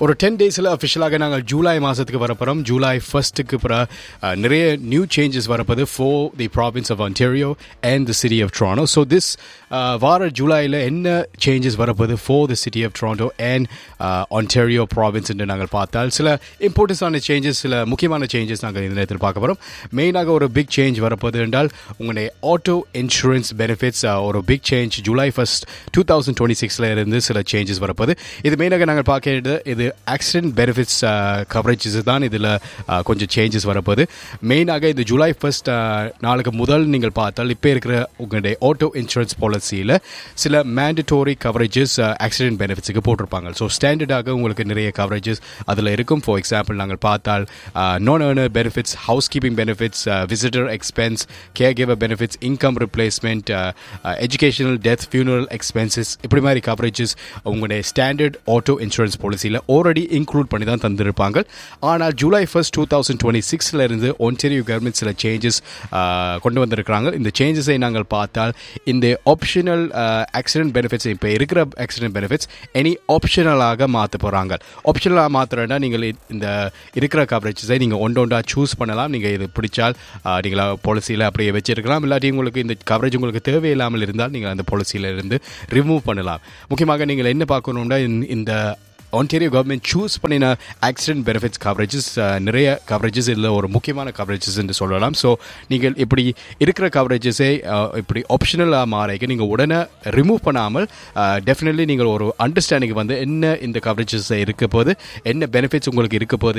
ஒரு டென் டேஸில் அஃபிஷியலாக நாங்கள் ஜூலை மாதத்துக்கு வரப்போகிறோம் ஜூலை ஃபர்ஸ்ட்டுக்கு அப்புறம் அஹ், நிறைய நியூ சேஞ்சஸ் வரப்போது for the province of Ontario and the city of Toronto so this வார ஜூலையில் என்ன சேஞ்சஸ் வரப்போது for the city of Toronto and Ontario province என்று நாங்கள் பார்த்தால் சில இம்பார்ட்டன்ஸான சேஞ்சஸ் சில முக்கியமான சேஞ்சஸ் நாங்கள் இந்த நேரத்தில் பார்க்க போகிறோம் மெயினாக ஒரு பிக் சேஞ்ச் வரப்போது என்றால் உங்களுடைய ஆட்டோ இன்சூரன்ஸ் பெனிஃபிட்ஸ் ஒரு big change July first two thousand twenty சிக்ஸில் இருந்து சில சேஞ்சஸ் வரப்போது இது மெயினாக நாங்கள் பார்க்கிறது இது ஆக்சிடென்ட் பெனிஃபிட்ஸ் கவரேஜஸ் தான் இதில் கொஞ்சம் சேஞ்சஸ் வரப்போகுது மெயினாக இந்த ஜூலை ஃபர்ஸ்ட் நாளுக்கு முதல் நீங்கள் பார்த்தால் இப்போ இருக்கிற உங்களுடைய ஆட்டோ இன்சூரன்ஸ் பாலிசியில் சில மேண்டட்டோரி கவரேஜஸ் ஆக்சிடென்ட் பெனிஃபிட்ஸுக்கு போட்டிருப்பாங்க ஸோ ஸ்டாண்டர்டாக உங்களுக்கு நிறைய கவரேஜஸ் அதில் இருக்கும் ஃபார் எக்ஸாம்பிள் நாங்கள் பார்த்தால் நான் earner benefits housekeeping benefits visitor expense caregiver benefits income replacement educational death funeral expenses இப்படி மாதிரி கவரேஜஸ் உங்களுடைய ஸ்டாண்டர்ட் ஆட்டோ இன்சூரன்ஸ் பாலிசியில் ஆல்ரெடி இன்க்ளூட் பண்ணி தான் தந்திருப்பாங்க ஆனால் July first two thousand twenty சிக்ஸில் இருந்து ஒன்டேரியோ கவர்மெண்ட் சில சேஞ்சஸ் கொண்டு வந்திருக்கிறாங்க இந்த சேஞ்சஸை நாங்கள் பார்த்தால் இந்த ஆப்ஷனல் ஆக்சிடென்ட் பெனிஃபிட்ஸ் இப்போ இருக்கிற ஆக்சிடென்ட் பெனிஃபிட்ஸ் எனி ஆப்ஷனலாக மாற்ற போகிறாங்க ஆப்ஷனலாக மாற்றுறேன்னா நீங்கள் இந்த இருக்கிற கவரேஜஸை நீங்கள் ஒன்று ஒன்றா சூஸ் பண்ணலாம் நீங்கள் இது பிடிச்சால் நீங்கள் பாலிசியில் அப்படியே வச்சிருக்கலாம் இல்லாட்டி உங்களுக்கு இந்த கவரேஜ் உங்களுக்கு தேவையில்லாமல் இருந்தால் நீங்கள் அந்த பாலிசியில் இருந்து ரிமூவ் பண்ணலாம் முக்கியமாக நீங்கள் என்ன பார்க்கணுன்னா இந்த- இந்த ஆன்டேரியோ கவர்மெண்ட் சூஸ் பண்ணின ஆக்சிடென்ட் பெனிஃபிட்ஸ் கவரேஜஸ் நிறைய கவரேஜஸ் இதில் ஒரு முக்கியமான கவரேஜஸ் என்று சொல்லலாம் ஸோ நீங்கள் இப்படி இருக்கிற கவரேஜஸை இப்படி ஆப்ஷனலாக மாறிக்க நீங்கள் உடனே ரிமூவ் பண்ணாமல் டெஃபினெட்லி நீங்கள் ஒரு அண்டர்ஸ்டாண்டிங் வந்து என்ன இந்த கவரேஜஸ் இருக்க போது என்ன பெனிஃபிட்ஸ் உங்களுக்கு இருக்க போது